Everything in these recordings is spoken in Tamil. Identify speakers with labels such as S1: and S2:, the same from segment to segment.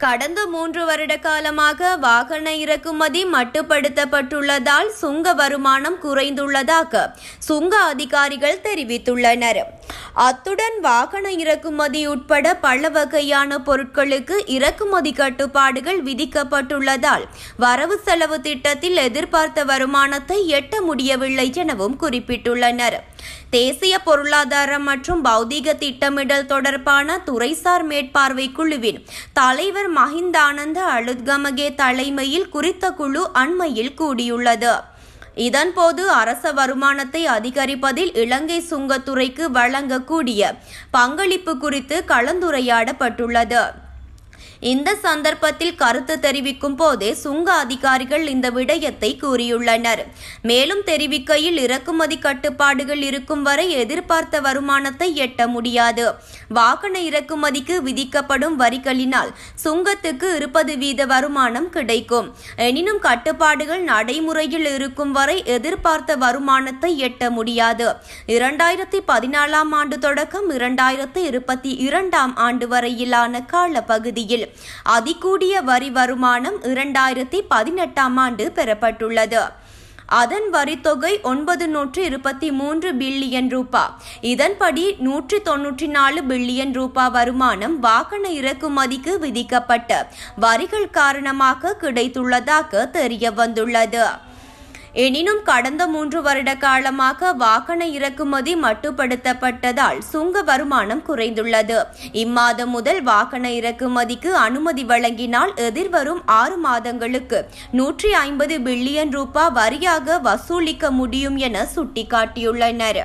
S1: கடந்த மூன்று வருட காலமாக வாகன இறக்குமதி மட்டுப்படுத்தப்பட்டுள்ளதால் சுங்க வருமானம் குறைந்துள்ளதாக சுங்க அதிகாரிகள் தெரிவித்துள்ளனர் அத்துடன் வாகன இறக்குமதி உட்பட பல வகையான பொருட்களுக்கு இறக்குமதி கட்டுப்பாடுகள் விதிக்கப்பட்டுள்ளதால் வரவு செலவு திட்டத்தில் எதிர்பார்த்த வருமானத்தை எட்ட முடியவில்லை எனவும் குறிப்பிட்டுள்ளனர் தேசிய பொருளாதார மற்றும் பௌதீக திட்டமிடல் தொடர்பான துறைசார் மேற்பார்வை குழுவின் தலைவர் மஹிந்தானந்த அழுத்கமகே தலைமையில் குறித்த குழு அண்மையில் கூடியுள்ளது இதன்போது அரச வருமானத்தை அதிகரிப்பதில் இலங்கை சுங்கத்துறைக்கு வழங்கக்கூடிய பங்களிப்பு குறித்து கலந்துரையாடப்பட்டுள்ளது இந்த சந்தர்ப்பத்தில் கருத்து தெரிவிக்கும் போதே சுங்க அதிகாரிகள் இந்த விடயத்தை கூறியுள்ளனர் மேலும் தெரிவிக்கையில் இறக்குமதி கட்டுப்பாடுகள் இருக்கும் வரை எதிர்பார்த்த வருமானத்தை எட்ட முடியாது வாகன இறக்குமதிக்கு விதிக்கப்படும் வரிகளினால் சுங்கத்துக்கு இருபது வீத வருமானம் கிடைக்கும் எனினும் கட்டுப்பாடுகள் நடைமுறையில் இருக்கும் வரை எதிர்பார்த்த வருமானத்தை எட்ட முடியாது இரண்டாயிரத்தி பதினாலாம் ஆண்டு தொடக்கம் இரண்டாயிரத்தி இருபத்தி இரண்டாம் ஆண்டு வரையிலான கால பகுதியில் அதிகூடிய வரி வருமானம் இரண்டாயிரத்தி பதினெட்டாம் ஆண்டு பெறப்பட்டுள்ளது அதன் வரித்தொகை ஒன்பது நூற்று இருபத்தி மூன்று பில்லியன் ரூபா இதன்படி நூற்றி தொன்னூற்றி நாலு பில்லியன் ரூபா வருமானம் வாகன இறக்குமதிக்கு விதிக்கப்பட்ட வரிகள் காரணமாக கிடைத்துள்ளதாக தெரிய வந்துள்ளது எனினும் கடந்த மூன்று வருட காலமாக வாகன இறக்குமதி மட்டுப்படுத்தப்பட்டதால் சுங்க வருமானம் குறைந்துள்ளது இம்மாதம் முதல் வாகன இறக்குமதிக்கு அனுமதி வழங்கினால் எதிர்வரும் ஆறு மாதங்களுக்கு நூற்றி ஐம்பது பில்லியன் ரூபாய் வரியாக வசூலிக்க முடியும் என சுட்டிக்காட்டியுள்ளனர்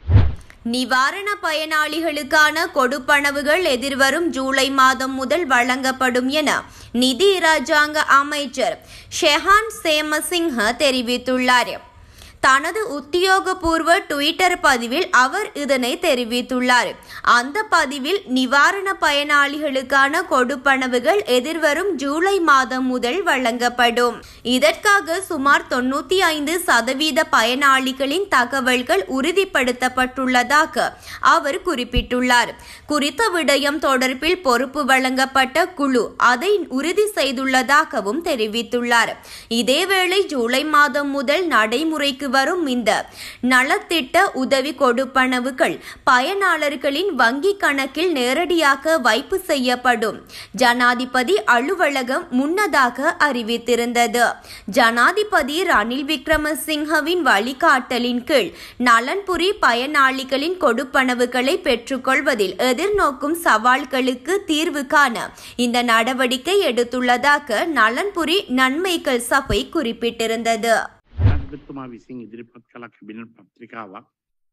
S1: நிவாரண பயனாளிகளுக்கான கொடுப்பனவுகள் எதிர்வரும் ஜூலை மாதம் முதல் வழங்கப்படும் என நிதி இராஜாங்க அமைச்சர் ஷெஹான் சேமசிங்க தெரிவித்துள்ளார் தனது உத்தியோகபூர்வ ட்விட்டர் பதிவில் அவர் இதனை தெரிவித்துள்ளார் அந்த பதிவில் நிவாரண பயனாளிகளுக்கான கொடுப்பனவுகள் எதிர்வரும் ஜூலை மாதம் முதல் வழங்கப்படும் இதற்காக சுமார் தொண்ணூத்தி ஐந்து சதவீத பயனாளிகளின் தகவல்கள் உறுதிப்படுத்தப்பட்டுள்ளதாக அவர் குறிப்பிட்டுள்ளார் குறித்த விடயம் தொடர்பில் பொறுப்பு வழங்கப்பட்ட குழு அதை உறுதி செய்துள்ளதாகவும் தெரிவித்துள்ளார் இதேவேளை ஜூலை மாதம் முதல் நடைமுறைக்கு வரும் இந்த நலத்திட்ட உதவி கொடுப்பனவுகள் பயனாளர்களின் வங்கி கணக்கில் நேரடியாக வைப்பு செய்யப்படும் ஜனாதிபதி அலுவலகம் முன்னதாக அறிவித்திருந்தது ஜனாதிபதி ரணில் விக்ரமசிங்கவின் வழிகாட்டலின் கீழ் நலன்புரி பயனாளிகளின் கொடுப்பனவுகளை பெற்றுக்கொள்வதில் எதிர்நோக்கும் சவால்களுக்கு தீர்வு காண இந்த நடவடிக்கை எடுத்துள்ளதாக நலன்புரி நன்மைகள் சபை குறிப்பிட்டிருந்தது
S2: ජනාධිපතිතුමා විසින් ඉදිරිපත් කළ කැබිනට් පත්‍රිකාවක්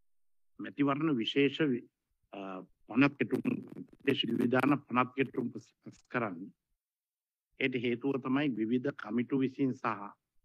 S2: මැතිවරණ විශේෂ වි- අ, පනත් කෙටුම් දේශ විධාන පනත් කෙටුම් පස් කරන්න. එයට හේතුව තමයි විවිධ කමිටු විසින් සහ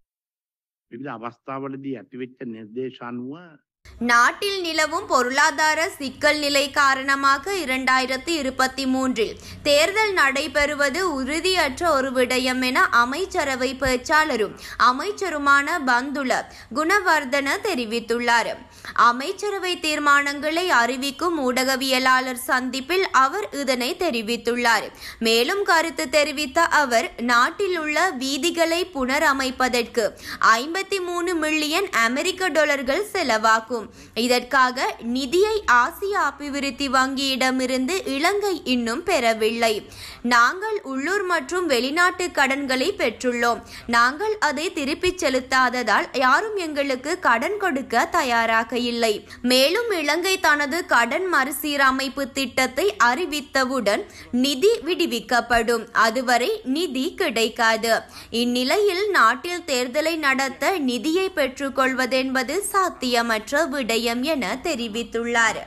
S2: විවිධ අවස්ථාවලදී ඇතිවෙච්ච නිර්දේශානුව
S1: நாட்டில் நிலவும் பொருளாதார சிக்கல் நிலை காரணமாக இரண்டாயிரத்தி இருபத்தி மூன்றில் தேர்தல் நடைபெறுவது உறுதியற்ற ஒரு விடயம் என அமைச்சரவை பேச்சாளரும் அமைச்சருமான பந்துல குணவர்தன தெரிவித்துள்ளார் அமைச்சரவை தீர்மானங்களை அறிவிக்கும் ஊடகவியலாளர் சந்திப்பில் அவர் இதனை தெரிவித்துள்ளார் மேலும் கருத்து தெரிவித்த அவர் நாட்டில் உள்ள வீதிகளை புனரமைப்பதற்கு ஐம்பத்தி மூணு மில்லியன் அமெரிக்க டாலர்கள் செலவாகும் இதற்காக நிதியை ஆசிய அபிவிருத்தி வங்கியிடமிருந்து இலங்கை இன்னும் பெறவில்லை நாங்கள் உள்ளூர் மற்றும் வெளிநாட்டு கடன்களை பெற்றுள்ளோம் நாங்கள் அதை திருப்பிச் செலுத்தாததால் யாரும் எங்களுக்கு கடன் கொடுக்க தயாராக இல்லை மேலும் இலங்கை தனது கடன் மறுசீரமைப்பு திட்டத்தை அறிவித்தவுடன் நிதி விடுவிக்கப்படும் அதுவரை நிதி கிடைக்காது இந்நிலையில் நாட்டில் தேர்தலை நடத்த நிதியை பெற்றுக்கொள்வதென்பது சாத்தியமற்ற விடயம் என தெரிவித்துள்ளார்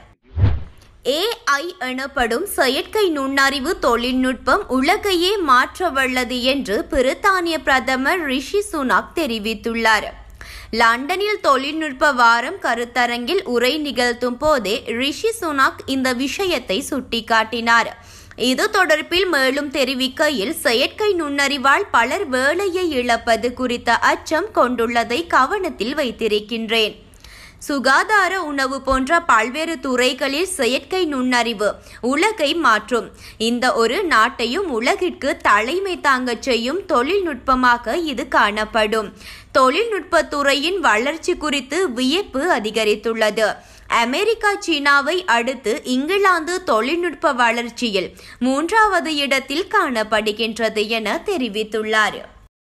S1: ஏஐ எனப்படும் செயற்கை நுண்ணறிவு தொழில்நுட்பம் உலகையே மாற்றவல்லது என்று பிரித்தானிய பிரதமர் ரிஷி சுனாக் தெரிவித்துள்ளார் லண்டனில் தொழில்நுட்ப வாரம் கருத்தரங்கில் உரை நிகழ்த்தும் போதே ரிஷி சுனாக் இந்த விஷயத்தை சுட்டிக்காட்டினார் இது தொடர்பில் மேலும் தெரிவிக்கையில் செயற்கை நுண்ணறிவால் பலர் வேலையை இழப்பது குறித்த அச்சம் கொண்டுள்ளதை கவனத்தில் வைத்திருக்கின்றேன் சுகாதார உணவு போன்ற பல்வேறு துறைகளில் செயற்கை நுண்ணறிவு உலகை மாற்றும் இந்த ஒரு நாட்டையும் உலகிற்கு தலைமை தாங்கச் செய்யும் தொழில்நுட்பமாக இது காணப்படும் தொழில்நுட்பத் துறையின் வளர்ச்சி குறித்து வியப்பு அதிகரித்துள்ளது அமெரிக்கா சீனாவை அடுத்து இங்கிலாந்து தொழில்நுட்ப வளர்ச்சியில் மூன்றாவது இடத்தில் காணப்படுகின்றது என தெரிவித்துள்ளார்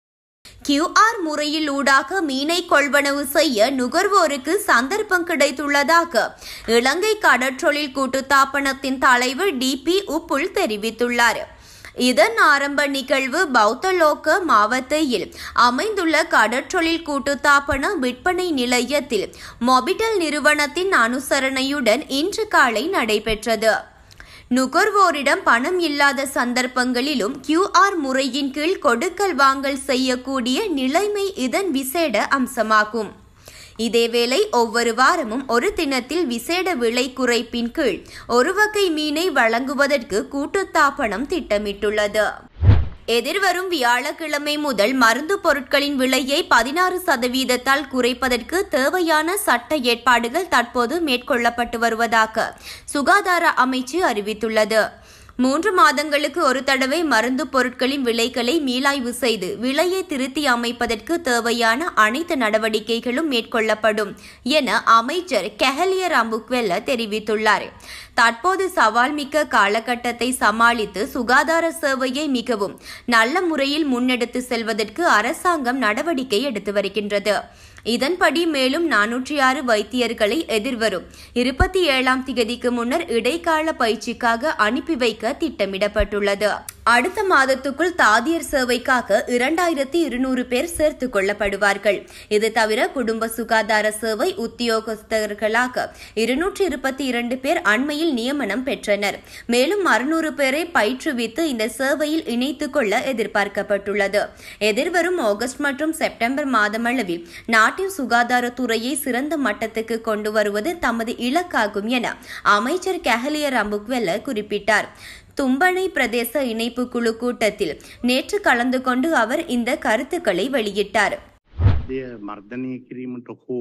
S1: கியூஆர் முறையில் ஊடாக மீனை கொள்வனவு செய்ய நுகர்வோருக்கு சந்தர்ப்பம் கிடைத்துள்ளதாக இலங்கை கடற்றொழில் கூட்டுத்தாபனத்தின் தலைவர் டிபி உப்புல் தெரிவித்துள்ளார் இதன் ஆரம்ப நிகழ்வு பௌத்தலோக மாவட்டத்தில் அமைந்துள்ள கடற்றொழில் கூட்டுத்தாபன விற்பனை நிலையத்தில் மொபிட்டல் நிறுவனத்தின் அனுசரணையுடன் இன்று காலை நடைபெற்றது நுகர்வோரிடம் பணம் இல்லாத சந்தர்ப்பங்களிலும் கியூஆர் முறையின் கீழ் கொடுக்கல் வாங்கல் செய்யக்கூடிய நிலைமை இதன் விசேட அம்சமாகும் இதேவேளை ஒவ்வொரு வாரமும் ஒரு தினத்தில் விசேட விலை குறைப்பின் கீழ் ஒரு வகை மீனை வழங்குவதற்கு கூட்டுத்தாபனம் திட்டமிட்டுள்ளது எதிர்வரும் வியாழக்கிழமை முதல் மருந்து பொருட்களின் விலையை பதினாறு சதவீதத்தால் குறைப்பதற்கு தேவையான சட்ட ஏற்பாடுகள் தற்போது மேற்கொள்ளப்பட்டு வருவதாக சுகாதார அமைச்சு அறிவித்துள்ளது மூன்று மாதங்களுக்கு ஒரு தடவை மருந்து பொருட்களின் விலைகளை மீளாய்வு செய்து விலையை திருத்தி அமைப்பதற்கு தேவையான அனைத்து நடவடிக்கைகளும் மேற்கொள்ளப்படும் என அமைச்சர் கெஹலிய ராம்புக்வெல்ல தெரிவித்துள்ளார் தற்போது சவால்மிக்க காலகட்டத்தை சமாளித்து சுகாதார சேவையை மிகவும் நல்ல முறையில் முன்னெடுத்து செல்வதற்கு அரசாங்கம் நடவடிக்கை எடுத்து வருகின்றது இதன்படி மேலும் நானூற்றி ஆறு வைத்தியர்களை எதிர்வரும் இருபத்தி ஏழாம் திகதிக்கு முன்னர் இடைக்கால பயிற்சிக்காக அனுப்பி வைக்க திட்டமிடப்பட்டுள்ளது அடுத்த மாதத்துக்குள் தாதியர் சேவைக்காக இரண்டாயிரத்தி இருநூறு பேர் சேர்த்துக் கொள்ளப்படுவார்கள் இது தவிர குடும்ப சுகாதார சேவை உத்தியோகஸ்தர்களாக இருநூற்றி இருபத்தி இரண்டு பேர் அண்மையில் நியமனம் பெற்றனர் மேலும் அறுநூறு பேரை பயிற்றுவித்து இந்த சேவையில் இணைத்துக் கொள்ள எதிர்பார்க்கப்பட்டுள்ளது எதிர்வரும் ஆகஸ்ட் மற்றும் செப்டம்பர் மாதமளவில் நாட்டின் சுகாதாரத்துறையை சிறந்த மட்டத்துக்கு கொண்டு வருவது தமது இலக்காகும் என அமைச்சர் கெஹலியர் அம்புக்வெல்ல குறிப்பிட்டார் தும்பனை பிரதேச இணைப்பு குழு கூட்டத்தில் நேற்று கலந்து கொண்டு அவர் இந்த கருத்துக்களை வெளியிட்டார்
S2: මාධ්‍ය මර්ධනය කිරීමට හෝ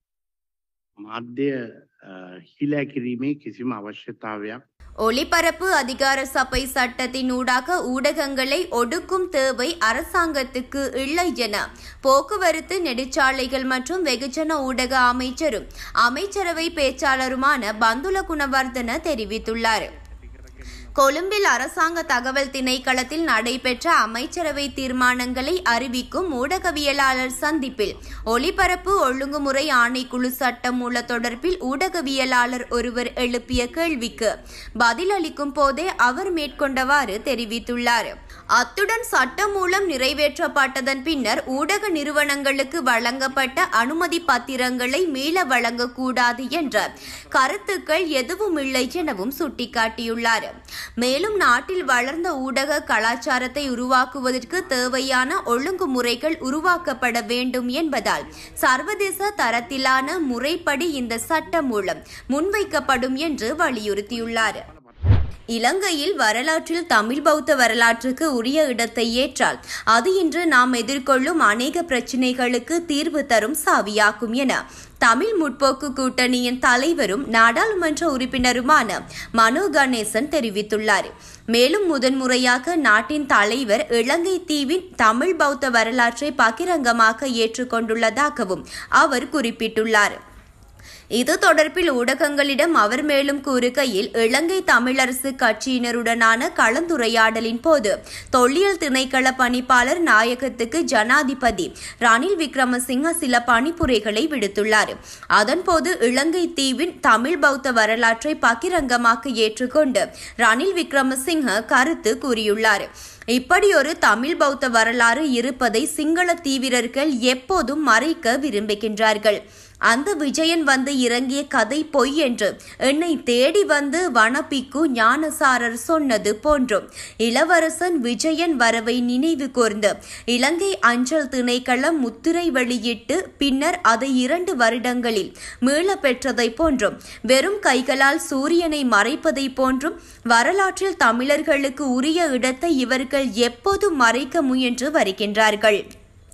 S2: මාධ්‍ය හිලා කිරීමේ කිසිම අවශ්‍යතාවයක්
S1: ஒளிபரப்பு அதிகார சபை சட்டத்தின் ஊடாக ஊடகங்களை ஒடுக்கும் தேவை அரசாங்கத்துக்கு இல்லை என போக்குவரத்து நெடுச்சாலைகள் மற்றும் வெகுஜன ஊடக அமைச்சரும் அமைச்சரவை பேச்சாளருமான பந்துல குணவர்தன தெரிவித்துள்ளார் கொழும்பில் அரசாங்க தகவல் திணைக்களத்தில் நடைபெற்ற அமைச்சரவை தீர்மானங்களை அறிவிக்கும் ஊடகவியலாளர் சந்திப்பில் ஒலிபரப்பு ஒழுங்குமுறை ஆணைக்குழு சட்டம் மூல தொடர்பில் ஊடகவியலாளர் ஒருவர் எழுப்பிய கேள்விக்கு பதிலளிக்கும் போதே அவர் மேற்கொண்டவாறு தெரிவித்துள்ளார் அத்துடன் சட்டம் மூலம் நிறைவேற்றப்பட்டதன் பின்னர் ஊடக நிறுவனங்களுக்கு வழங்கப்பட்ட அனுமதி பத்திரங்களை மீள வழங்கக்கூடாது என்ற கருத்துக்கள் எதுவும் இல்லை எனவும் சுட்டிக்காட்டியுள்ளார் மேலும் நாட்டில் வளர்ந்த ஊடக கலாச்சாரத்தை உருவாக்குவதற்கு தேவையான ஒழுங்குமுறைகள் உருவாக்கப்பட வேண்டும் என்பதால் சர்வதேச தரத்திலான முறைப்படி இந்த சட்டம் மூலம் முன்வைக்கப்படும் என்று வலியுறுத்தியுள்ளார் இலங்கையில் வரலாற்றில் தமிழ் பௌத்த வரலாற்றுக்கு உரிய இடத்தை ஏற்றால் அது இன்று நாம் எதிர்கொள்ளும் அநேக பிரச்சினைகளுக்கு தீர்வு தரும் சாவியாகும் என தமிழ் முற்போக்கு கூட்டணியின் தலைவரும் நாடாளுமன்ற உறுப்பினருமான மனோ கணேசன் தெரிவித்துள்ளார் மேலும் முதன்முறையாக நாட்டின் தலைவர் இலங்கை தீவின் தமிழ் பௌத்த வரலாற்றை பகிரங்கமாக ஏற்றுக்கொண்டுள்ளதாகவும் அவர் குறிப்பிட்டுள்ளார் இது தொடர்பில் ஊடகங்களிடம் அவர் மேலும் கூறுகையில் இலங்கை தமிழரசு கட்சியினருடனான கலந்துரையாடலின் போது தொல்லியல் திணைக்கள பணிப்பாளர் நாயகத்துக்கு ஜனாதிபதி ரணில் விக்ரமசிங்க சில பணிப்புரைகளை விடுத்துள்ளார் அதன்போது இலங்கை தீவின் தமிழ் பௌத்த வரலாற்றை பகிரங்கமாக ஏற்றுக்கொண்டு ரணில் விக்ரமசிங்க கருத்து கூறியுள்ளார் இப்படி ஒரு தமிழ் பௌத்த வரலாறு இருப்பதை சிங்கள தீவிரர்கள் எப்போதும் மறைக்க விரும்புகின்றார்கள் அந்த விஜயன் வந்து இறங்கிய கதை பொய் என்று என்னை தேடி வந்து வனப்பிக்கு ஞானசாரர் சொன்னது போன்றும் இளவரசன் விஜயன் வரவை நினைவு கூர்ந்து இலங்கை அஞ்சல் திணைக்களம் முத்திரை வெளியிட்டு பின்னர் அதை இரண்டு வருடங்களில் மீள பெற்றதை போன்றும் வெறும் கைகளால் சூரியனை மறைப்பதை போன்றும் வரலாற்றில் தமிழர்களுக்கு உரிய இடத்தை இவர்கள் எப்போதும் மறைக்க முயன்று வருகின்றார்கள்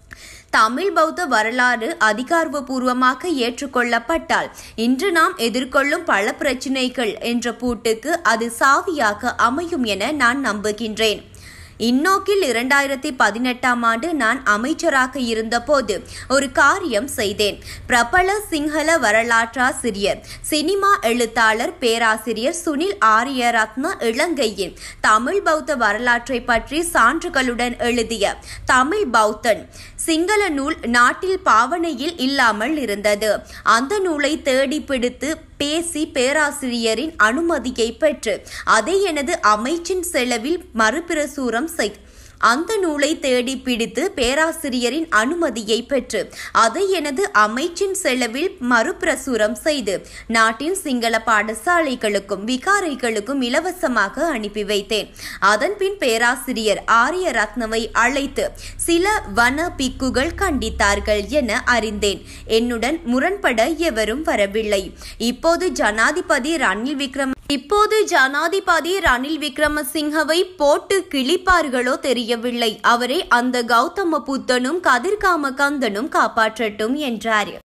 S1: தமிழ் பௌத்த வரலாறு அதிகாரப்பூர்வமாக ஏற்றுக்கொள்ளப்பட்டால் இன்று நாம் எதிர்கொள்ளும் பல பிரச்சினைகள் என்ற பூட்டுக்கு அது சாவியாக அமையும் என நான் நம்புகின்றேன் இந்நோக்கில் இரண்டாயிரத்தி பதினெட்டாம் ஆண்டு நான் அமைச்சராக இருந்தபோது ஒரு காரியம் செய்தேன் பிரபல சிங்கள வரலாற்றாசிரியர் சினிமா எழுத்தாளர் பேராசிரியர் சுனில் ஆரியரத்ன இலங்கையின் தமிழ் பௌத்த வரலாற்றை பற்றி சான்றுகளுடன் எழுதிய தமிழ் பௌத்தன் சிங்கள நூல் நாட்டில் பாவனையில் இல்லாமல் இருந்தது அந்த நூலை தேடி பிடித்து பேசி பேராசிரியரின் அனுமதியை பெற்று அதை எனது அமைச்சின் செலவில் மறுபிரசுரம் செய் அந்த நூலை தேடி பிடித்து பேராசிரியரின் அனுமதியை பெற்று அதை எனது அமைச்சின் செலவில் மறுபிரசுரம் செய்து நாட்டின் சிங்கள பாடசாலைகளுக்கும் விகாரைகளுக்கும் இலவசமாக அனுப்பி வைத்தேன் அதன்பின் பேராசிரியர் ஆரிய ரத்னவை அழைத்து சில வன பிக்குகள் கண்டித்தார்கள் என அறிந்தேன் என்னுடன் முரண்பட எவரும் வரவில்லை இப்போது ஜனாதிபதி ரணில் விக்ரம் இப்போது ஜனாதிபதி ரணில் விக்ரமசிங்கவை போட்டு கிழிப்பார்களோ தெரியவில்லை அவரை அந்த கௌதம புத்தனும் கதிர்காம கந்தனும் காப்பாற்றட்டும் என்றார்